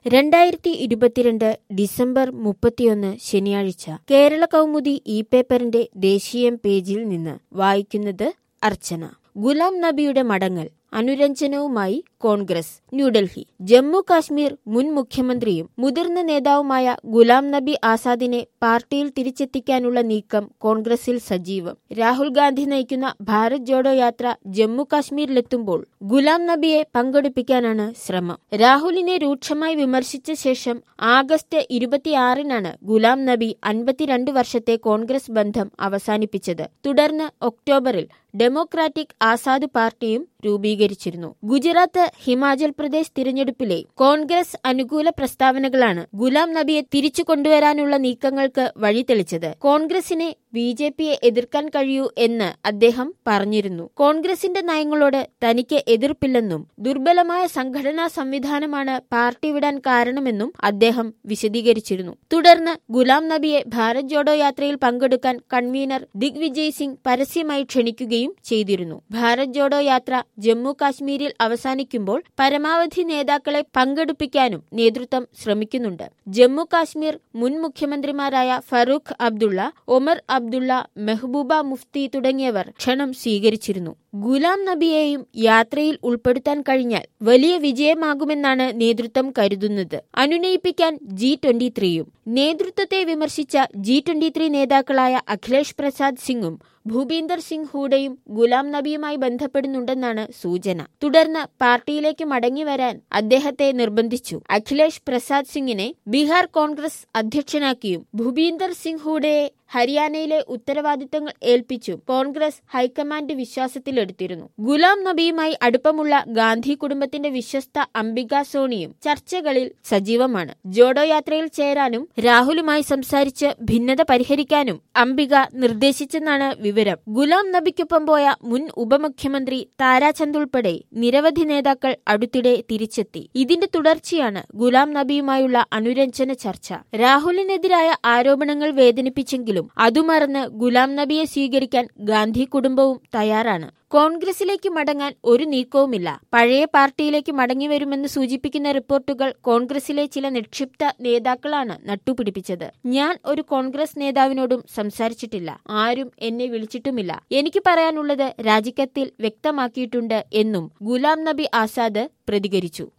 രണ്ടായിരത്തി ഇരുപത്തിരണ്ട് ഡിസംബർ മുപ്പത്തിയൊന്ന് ശനിയാഴ്ച കേരള കൗമുദി ഇ പേപ്പറിന്റെ ദേശീയം പേജിൽ നിന്ന് വായിക്കുന്നത് അർച്ചന ഗുലാം നബിയുടെ മടങ്ങൽ അനുരഞ്ജനവുമായി കോൺഗ്രസ് ന്യൂഡൽഹി ജമ്മു കാശ്മീർ മുൻ മുഖ്യമന്ത്രിയും മുതിർന്ന നേതാവുമായ ഗുലാം നബി ആസാദിനെ പാർട്ടിയിൽ തിരിച്ചെത്തിക്കാനുള്ള നീക്കം കോൺഗ്രസിൽ സജീവം രാഹുൽ ഗാന്ധി നയിക്കുന്ന ഭാരത് ജോഡോ യാത്ര ജമ്മു കാശ്മീരിലെത്തുമ്പോൾ ഗുലാം നബിയെ പങ്കെടുപ്പിക്കാനാണ് ശ്രമം രാഹുലിനെ രൂക്ഷമായി വിമർശിച്ച ശേഷം ആഗസ്റ്റ് ഇരുപത്തിയാറിനാണ് ഗുലാം നബി അൻപത്തിരണ്ട് വർഷത്തെ കോൺഗ്രസ് ബന്ധം അവസാനിപ്പിച്ചത് തുടർന്ന് ഒക്ടോബറിൽ ഡെമോക്രാറ്റിക് ആസാദ് പാർട്ടിയും രൂപീകരിച്ചിരുന്നു ഗുജറാത്ത് ഹിമാചൽ പ്രദേശ് തിരഞ്ഞെടുപ്പിലെ കോൺഗ്രസ് അനുകൂല പ്രസ്താവനകളാണ് ഗുലാം നബിയെ തിരിച്ചു കൊണ്ടുവരാനുള്ള നീക്കങ്ങൾക്ക് വഴിതെളിച്ചത് കോൺഗ്രസിനെ ബി ജെ പിയെ എതിർക്കാൻ കഴിയൂ എന്ന് അദ്ദേഹം പറഞ്ഞിരുന്നു കോൺഗ്രസിന്റെ നയങ്ങളോട് തനിക്ക് എതിർപ്പില്ലെന്നും ദുർബലമായ സംഘടനാ സംവിധാനമാണ് പാർട്ടി വിടാൻ കാരണമെന്നും അദ്ദേഹം വിശദീകരിച്ചിരുന്നു തുടർന്ന് ഗുലാം നബിയെ ഭാരത് ജോഡോ യാത്രയിൽ പങ്കെടുക്കാൻ കൺവീനർ ദിഗ്വിജയ് സിംഗ് പരസ്യമായി ക്ഷണിക്കുകയും ചെയ്തിരുന്നു ഭാരത് ജോഡോ യാത്ര ജമ്മു കാശ്മീരിൽ അവസാനിക്കുമ്പോൾ പരമാവധി നേതാക്കളെ പങ്കെടുപ്പിക്കാനും നേതൃത്വം ശ്രമിക്കുന്നുണ്ട് ജമ്മു കാശ്മീർ മുൻ മുഖ്യമന്ത്രിമാരായ ഫറൂഖ് അബ്ദുള്ള ഒമർ അബ്ദുള്ള മെഹബൂബ മുഫ്തി തുടങ്ങിയവർ ക്ഷണം സ്വീകരിച്ചിരുന്നു ഗുലാം നബിയെയും യാത്രയിൽ ഉൾപ്പെടുത്താൻ കഴിഞ്ഞാൽ വലിയ വിജയമാകുമെന്നാണ് നേതൃത്വം കരുതുന്നത് അനുനയിപ്പിക്കാൻ ജി ട്വന്റി ത്രീയും നേതൃത്വത്തെ വിമർശിച്ച ജി ട്വന്റി ത്രീ നേതാക്കളായ അഖിലേഷ് പ്രസാദ് സിംഗും ഭൂപീന്ദർ സിംഗ് ഹൂഡയും ഗുലാം നബിയുമായി ബന്ധപ്പെടുന്നുണ്ടെന്നാണ് സൂചന തുടർന്ന് പാർട്ടിയിലേക്ക് മടങ്ങിവരാൻ അദ്ദേഹത്തെ നിർബന്ധിച്ചു അഖിലേഷ് പ്രസാദ് സിംഗിനെ ബീഹാർ കോൺഗ്രസ് അധ്യക്ഷനാക്കിയും ഭൂപീന്ദർ സിംഗ് ഹൂഡയെ ഹരിയാനയിലെ ഉത്തരവാദിത്തങ്ങൾ ഏൽപ്പിച്ചും കോൺഗ്രസ് ഹൈക്കമാൻഡ് വിശ്വാസത്തിലെടുത്തിരുന്നു ഗുലാം നബിയുമായി അടുപ്പമുള്ള ഗാന്ധി കുടുംബത്തിന്റെ വിശ്വസ്ത അംബിക സോണിയും ചർച്ചകളിൽ സജീവമാണ് ജോഡോ യാത്രയിൽ ചേരാനും രാഹുലുമായി സംസാരിച്ച് ഭിന്നത പരിഹരിക്കാനും അംബിക നിർദ്ദേശിച്ചെന്നാണ് വിവരം ഗുലാം നബിക്കൊപ്പം പോയ മുൻ ഉപമുഖ്യമന്ത്രി താരാചന്ദ് ഉൾപ്പെടെ നിരവധി നേതാക്കൾ അടുത്തിടെ തിരിച്ചെത്തി ഇതിന്റെ തുടർച്ചയാണ് ഗുലാം നബിയുമായുള്ള അനുരഞ്ജന ചർച്ച രാഹുലിനെതിരായ ആരോപണങ്ങൾ വേദനിപ്പിച്ചെങ്കിലും അതുമറന്ന് ഗുലാം നബിയെ സ്വീകരിക്കാൻ ഗാന്ധി കുടുംബവും തയ്യാറാണ് കോൺഗ്രസിലേക്ക് മടങ്ങാൻ ഒരു നീക്കവുമില്ല പഴയ പാർട്ടിയിലേക്ക് മടങ്ങിവരുമെന്ന് സൂചിപ്പിക്കുന്ന റിപ്പോർട്ടുകൾ കോൺഗ്രസിലെ ചില നിക്ഷിപ്ത നേതാക്കളാണ് നട്ടുപിടിപ്പിച്ചത് ഞാൻ ഒരു കോൺഗ്രസ് നേതാവിനോടും സംസാരിച്ചിട്ടില്ല ആരും എന്നെ വിളിച്ചിട്ടുമില്ല എനിക്ക് പറയാനുള്ളത് രാജിക്കത്തിൽ വ്യക്തമാക്കിയിട്ടുണ്ട് എന്നും ഗുലാം നബി ആസാദ് പ്രതികരിച്ചു